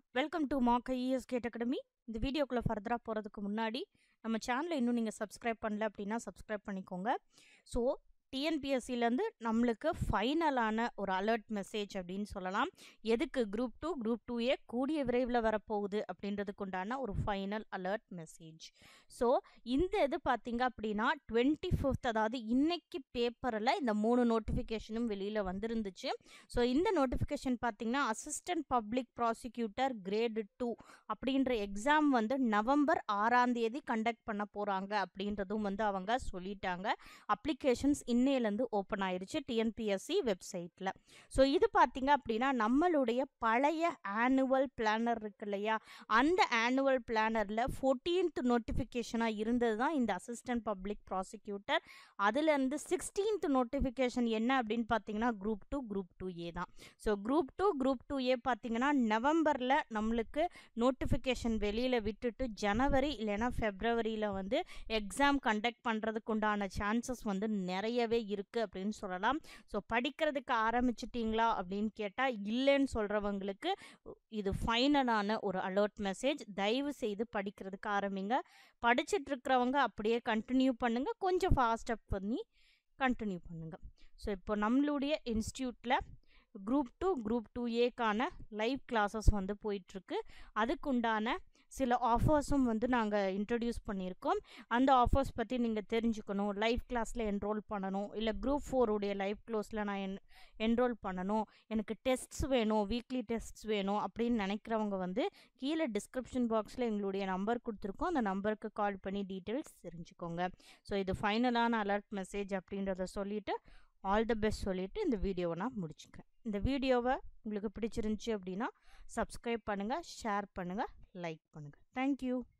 welcome to மாக்க ES GATE academy இந்த வீடியோக்குள்ளே ஃபர்தராக போகிறதுக்கு முன்னாடி நம்ம சேனலை இன்னும் நீங்கள் சப்ஸ்கிரைப் பண்ணல அப்படின்னா சப்ஸ்கிரைப் பண்ணிக்கோங்க ஸோ டிஎன்பிஎஸ்சிலேருந்து நம்மளுக்கு ஃபைனலான ஒரு அலர்ட் மெசேஜ் அப்படின்னு சொல்லலாம் எதுக்கு group two group two A கூடிய விரைவில் வரப்போகுது அப்படின்றதுக்கு உண்டான ஒரு ஃபைனல் அலர்ட் மெசேஜ் ஸோ இந்த இது பார்த்தீங்க அப்படின்னா டுவெண்ட்டி ஃபிஃப்த் அதாவது இன்னைக்கு பேப்பரில் இந்த மூணு நோட்டிஃபிகேஷனும் வெளியில் வந்திருந்துச்சு ஸோ இந்த நோட்டிஃபிகேஷன் பார்த்தீங்கன்னா assistant public prosecutor grade two அப்படின்ற எக்ஸாம் வந்து நவம்பர் ஆறாம் தேதி கண்டக்ட் பண்ண போகிறாங்க அப்படின்றதும் வந்து அவங்க சொல்லிட்டாங்க அப்ளிகேஷன்ஸ் இன்னையிலேருந்து ஓப்பன் ஆயிருச்சு டிஎன்பிஎஸ்சி வெப்சைட்டில் ஸோ இது பார்த்தீங்க அப்படின்னா நம்மளுடைய பழைய ஆனுவல் பிளானர் இருக்கு இல்லையா அந்த ஆனுவல் பிளானரில் ஃபோர்டீன்த் நோட்டிஃபிகேஷனாக இருந்தது தான் இந்த அசிஸ்டன்ட் பப்ளிக் ப்ராசிக்யூட்டர் அதுலேருந்து சிக்ஸ்டீன்த் நோட்டிஃபிகேஷன் என்ன அப்படின்னு பார்த்தீங்கன்னா group two group two A தான் so group two group two A பார்த்தீங்கன்னா நவம்பரில் நம்மளுக்கு நோட்டிஃபிகேஷன் வெளியில் விட்டுட்டு ஜனவரி இல்லைன்னா ஃபெப்ரவரியில் வந்து எக்ஸாம் கண்டக்ட் பண்ணுறதுக்கு உண்டான சான்சஸ் வந்து நிறையவே இருக்குது அப்படின்னு சொல்லலாம் ஸோ படிக்கிறதுக்கு ஆரம்பிச்சிட்டிங்களா அப்படின்னு கேட்டால் இல்லைன்னு சொல்கிறவங்களுக்கு இது ஃபைனலான ஒரு அலர்ட் மெசேஜ் தயவு செய்து படிக்கிறதுக்கு ஆரம்பிங்க படிச்சுட்டு இருக்கிறவங்க அப்படியே கண்டினியூ பண்ணுங்கள் கொஞ்சம் ஃபாஸ்டப் பண்ணி கண்டினியூ பண்ணுங்கள் ஸோ இப்போ நம்மளுடைய இன்ஸ்டியூட்டில் குரூப் டூ குரூப் டூ ஏக்கான லைவ் கிளாஸஸ் வந்து போயிட்டுருக்கு அதுக்குண்டான சில ஆஃபர்ஸும் வந்து நாங்கள் இன்ட்ரடியூஸ் பண்ணியிருக்கோம் அந்த ஆஃபர்ஸ் பற்றி நீங்கள் தெரிஞ்சுக்கணும் லைவ் கிளாஸில் என்ரோல் பண்ணணும் இல்லை குரூப் ஃபோருடைய லைவ் க்ளோஸில் நான் என் என்ரோல் பண்ணணும் எனக்கு டெஸ்ட்ஸ் வேணும் வீக்லி டெஸ்ட்ஸ் வேணும் அப்படின்னு நினைக்கிறவங்க வந்து கீழே டிஸ்கிரிப்ஷன் பாக்ஸில் எங்களுடைய நம்பர் கொடுத்துருக்கோம் அந்த நம்பருக்கு கால் பண்ணி டீட்டெயில்ஸ் தெரிஞ்சுக்கோங்க ஸோ இது ஃபைனலான அலர்ட் மெசேஜ் அப்படின்றத சொல்லிவிட்டு ஆல் த பெஸ்ட் சொல்லிவிட்டு இந்த வீடியோவை நான் முடிச்சுக்கிறேன் இந்த வீடியோவை உங்களுக்கு பிடிச்சிருந்துச்சி அப்படின்னா சப்ஸ்கிரைப் பண்ணுங்கள் ஷேர் பண்ணுங்கள் லைக் பண்ணுங்கள் தேங்க்யூ